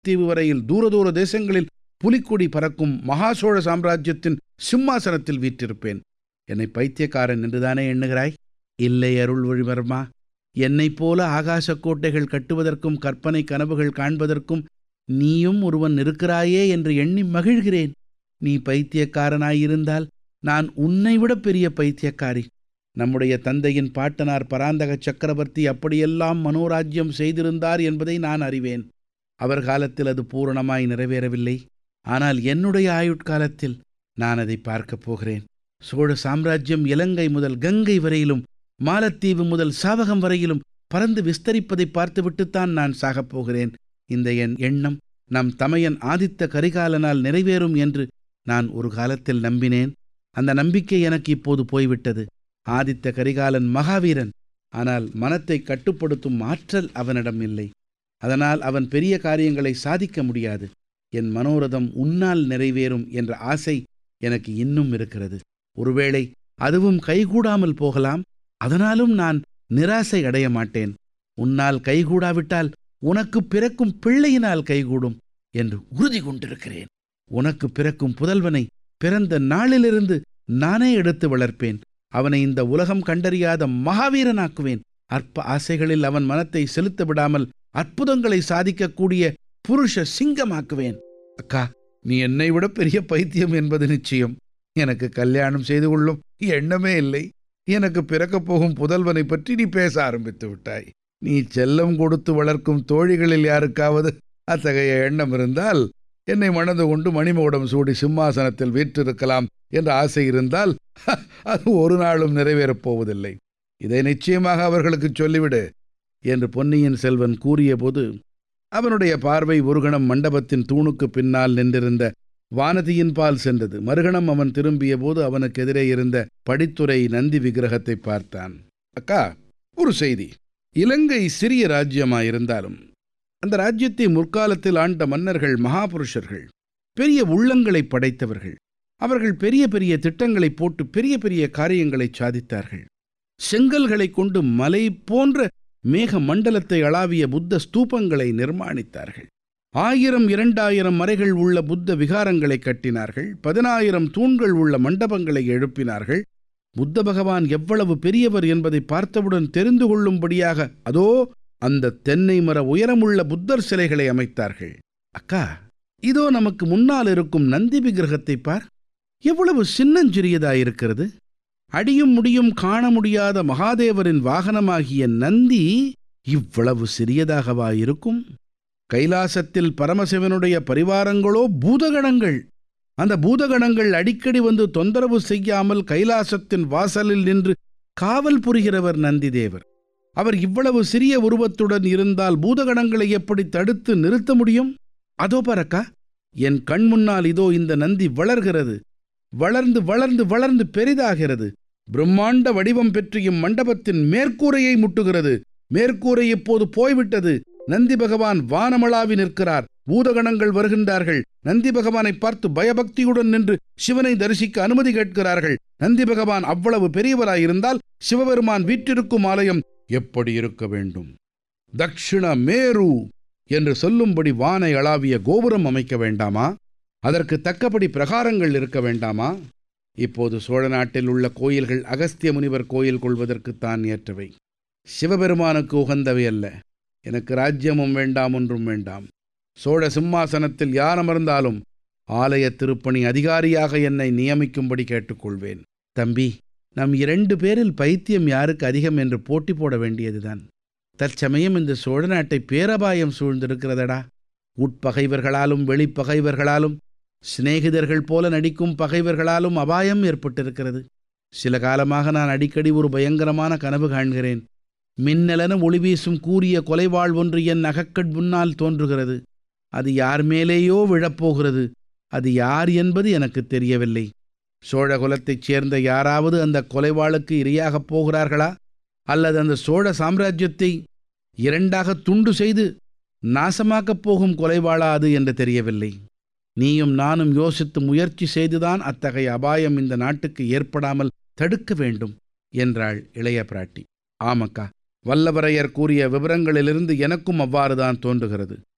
தீவு வரையில் தூர தூர தேசங்களில் புலிக்கொடி பறக்கும் மகாசோழ சாம்ராஜ்யத்தின் சிம்மாசனத்தில் வீற்றிருப்பேன் என்னை பைத்தியக்காரன் என்றுதானே எண்ணுகிறாய் இல்லை அருள்மொழிவர்மா என்னைப் போல ஆகாசக் கோட்டைகள் கட்டுவதற்கும் கற்பனை கனவுகள் காண்பதற்கும் நீயும் ஒருவன் இருக்கிறாயே என்று எண்ணி மகிழ்கிறேன் நீ பைத்தியக்காரனாயிருந்தால் நான் உன்னை விட பெரிய பைத்தியக்காரி நம்முடைய தந்தையின் பாட்டனார் பராந்தக சக்கரவர்த்தி அப்படியெல்லாம் மனோராஜ்யம் செய்திருந்தார் என்பதை நான் அறிவேன் அவர் காலத்தில் அது பூரணமாய் நிறைவேறவில்லை ஆனால் என்னுடைய ஆயுட்காலத்தில் நான் அதை பார்க்கப் போகிறேன் சோழ சாம்ராஜ்யம் இலங்கை முதல் கங்கை வரையிலும் மாலத்தீவு முதல் சாவகம் வரையிலும் பறந்து விஸ்தரிப்பதை பார்த்துவிட்டுத்தான் நான் சாகப் போகிறேன் இந்த என் எண்ணம் நம் தமையன் ஆதித்த கரிகாலனால் நிறைவேறும் என்று நான் ஒரு காலத்தில் நம்பினேன் அந்த நம்பிக்கை எனக்கு இப்போது போய்விட்டது ஆதித்த கரிகாலன் மகாவீரன் ஆனால் மனத்தை கட்டுப்படுத்தும் ஆற்றல் அவனிடம் இல்லை அதனால் அவன் பெரிய காரியங்களை சாதிக்க முடியாது என் மனோரதம் உன்னால் நிறைவேறும் என்ற ஆசை எனக்கு இன்னும் இருக்கிறது ஒருவேளை அதுவும் கைகூடாமல் போகலாம் அதனாலும் நான் நிராசை அடைய மாட்டேன் உன்னால் கைகூடாவிட்டால் உனக்கு பிறக்கும் பிள்ளையினால் கைகூடும் என்று உறுதி கொண்டிருக்கிறேன் உனக்கு பிறக்கும் புதல்வனை பிறந்த நாளிலிருந்து நானே எடுத்து வளர்ப்பேன் அவனை இந்த உலகம் கண்டறியாத மகாவீரனாக்குவேன் அற்ப ஆசைகளில் அவன் மனத்தை செலுத்த விடாமல் அற்புதங்களை சாதிக்கக்கூடிய புருஷ சிங்கமாக்குவேன் அக்கா நீ என்னை விட பெரிய பைத்தியம் என்பது நிச்சயம் எனக்கு கல்யாணம் செய்து கொள்ளும் எண்ணமே இல்லை எனக்கு பிறக்கப் போகும் புதல்வனை பற்றி நீ பேச ஆரம்பித்து விட்டாய் நீ செல்லம் கொடுத்து வளர்க்கும் தோழிகளில் யாருக்காவது அத்தகைய எண்ணம் இருந்தால் என்னை மணந்து கொண்டு மணிமகுடம் சூடி சிம்மாசனத்தில் வீற்றிருக்கலாம் என்ற ஆசை இருந்தால் அது ஒரு நாளும் நிறைவேறப் போவதில்லை இதை நிச்சயமாக அவர்களுக்கு சொல்லிவிடு என்று பொன்னியின் செல்வன் கூறியபோது அவனுடைய பார்வை ஒரு கணம் மண்டபத்தின் தூணுக்கு பின்னால் நின்றிருந்த வானதியின் பால் சென்றது மறுகணம் அவன் திரும்பிய போது அவனுக்கு எதிரே இருந்த படித்துறை நந்தி விக்கிரகத்தை பார்த்தான் அக்கா ஒரு செய்தி இலங்கை சிறிய ராஜ்யமாயிருந்தாலும் அந்த ராஜ்யத்தை முற்காலத்தில் ஆண்ட மன்னர்கள் மகாபுருஷர்கள் பெரிய உள்ளங்களை படைத்தவர்கள் அவர்கள் பெரிய பெரிய திட்டங்களை போட்டு பெரிய பெரிய காரியங்களை சாதித்தார்கள் செங்கல்களை கொண்டு மலை போன்ற மேக மண்டலத்தை அளாவிய புத்த ஸ்தூபங்களை நிர்மாணித்தார்கள் ஆயிரம் இரண்டாயிரம் மறைகள் உள்ள புத்த விகாரங்களை கட்டினார்கள் பதினாயிரம் தூண்கள் உள்ள மண்டபங்களை எழுப்பினார்கள் புத்த பகவான் எவ்வளவு பெரியவர் என்பதை பார்த்தவுடன் தெரிந்து கொள்ளும்படியாக அதோ அந்த தென்னை மர உயரமுள்ள புத்தர் சிலைகளை அமைத்தார்கள் அக்கா இதோ நமக்கு முன்னால் இருக்கும் நந்தி விக்கிரகத்தை பார் எவ்வளவு சின்னஞ்சிறியதாயிருக்கிறது அடியும் முடியும் காண முடியாத மகாதேவரின் வாகனமாகிய நந்தி இவ்வளவு சிறியதாகவா இருக்கும் கைலாசத்தில் பரமசிவனுடைய பரிவாரங்களோ பூதகணங்கள் அந்த பூதகணங்கள் அடிக்கடி வந்து தொந்தரவு செய்யாமல் கைலாசத்தின் வாசலில் நின்று காவல் புரிகிறவர் நந்திதேவர் அவர் இவ்வளவு சிறிய உருவத்துடன் இருந்தால் பூதகணங்களை எப்படி தடுத்து நிறுத்த முடியும் அதோ பறக்கா என் கண் முன்னால் இதோ இந்த நந்தி வளர்கிறது வளர்ந்து வளர்ந்து வளர்ந்து பெரிதாகிறது பிரம்மாண்ட வடிவம் பெற்றியும் மண்டபத்தின் மேற்கூரையை முட்டுகிறது மேற்கூரை இப்போது போய்விட்டது நந்தி பகவான் வானமளாவி நிற்கிறார் பூதகணங்கள் வருகின்றார்கள் நந்தி பகவானை பார்த்து பயபக்தியுடன் நின்று சிவனை தரிசிக்க அனுமதி கேட்கிறார்கள் நந்தி பகவான் அவ்வளவு பெரியவராயிருந்தால் சிவபெருமான் வீற்றிருக்கும் ஆலயம் எப்படி இருக்க வேண்டும் தக்ஷிண மேரு என்று சொல்லும்படி வானை அளாவிய கோபுரம் அமைக்க வேண்டாமா அதற்கு தக்கபடி பிரகாரங்கள் இருக்க வேண்டாமா இப்போது சோழ நாட்டில் உள்ள கோயில்கள் அகஸ்திய முனிவர் கோயில் கொள்வதற்குத்தான் ஏற்றவை சிவபெருமானுக்கு உகந்தவை அல்ல எனக்கு ராஜ்யமும் வேண்டாம் ஒன்றும் வேண்டாம் சோழ சிம்மாசனத்தில் யார் அமர்ந்தாலும் ஆலய திருப்பணி அதிகாரியாக என்னை நியமிக்கும்படி கேட்டுக்கொள்வேன் தம்பி நம் இரண்டு பேரில் பைத்தியம் யாருக்கு அதிகம் என்று போட்டி போட வேண்டியதுதான் தற்சமயம் இந்த சோழ நாட்டை பேரபாயம் சூழ்ந்திருக்கிறதடா உட்பகைவர்களாலும் வெளிப்பகைவர்களாலும் சிநேகிதர்கள் போல நடிக்கும் பகைவர்களாலும் அபாயம் ஏற்பட்டிருக்கிறது சில காலமாக நான் அடிக்கடி ஒரு பயங்கரமான கனவு காண்கிறேன் மின்னலென ஒளி வீசும் கூறிய கொலைவாள் ஒன்று என் அகக்கட் முன்னால் தோன்றுகிறது அது யார் மேலேயோ விழப்போகிறது அது யார் என்பது எனக்கு தெரியவில்லை சோழ குலத்தைச் சேர்ந்த யாராவது அந்த கொலைவாளுக்கு இரையாகப் போகிறார்களா அல்லது அந்த சோழ சாம்ராஜ்யத்தை இரண்டாக துண்டு செய்து நாசமாக்கப் போகும் கொலைவாளா அது என்று தெரியவில்லை நீயும் நானும் யோசித்து முயற்சி செய்துதான் அத்தகைய அபாயம் இந்த நாட்டுக்கு ஏற்படாமல் தடுக்க வேண்டும் என்றாள் இளைய பிராட்டி ஆமக்கா வல்லவரையர் கூறிய விவரங்களிலிருந்து எனக்கும் அவ்வாறுதான் தோன்றுகிறது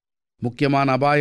முக்கியமான அபாயம்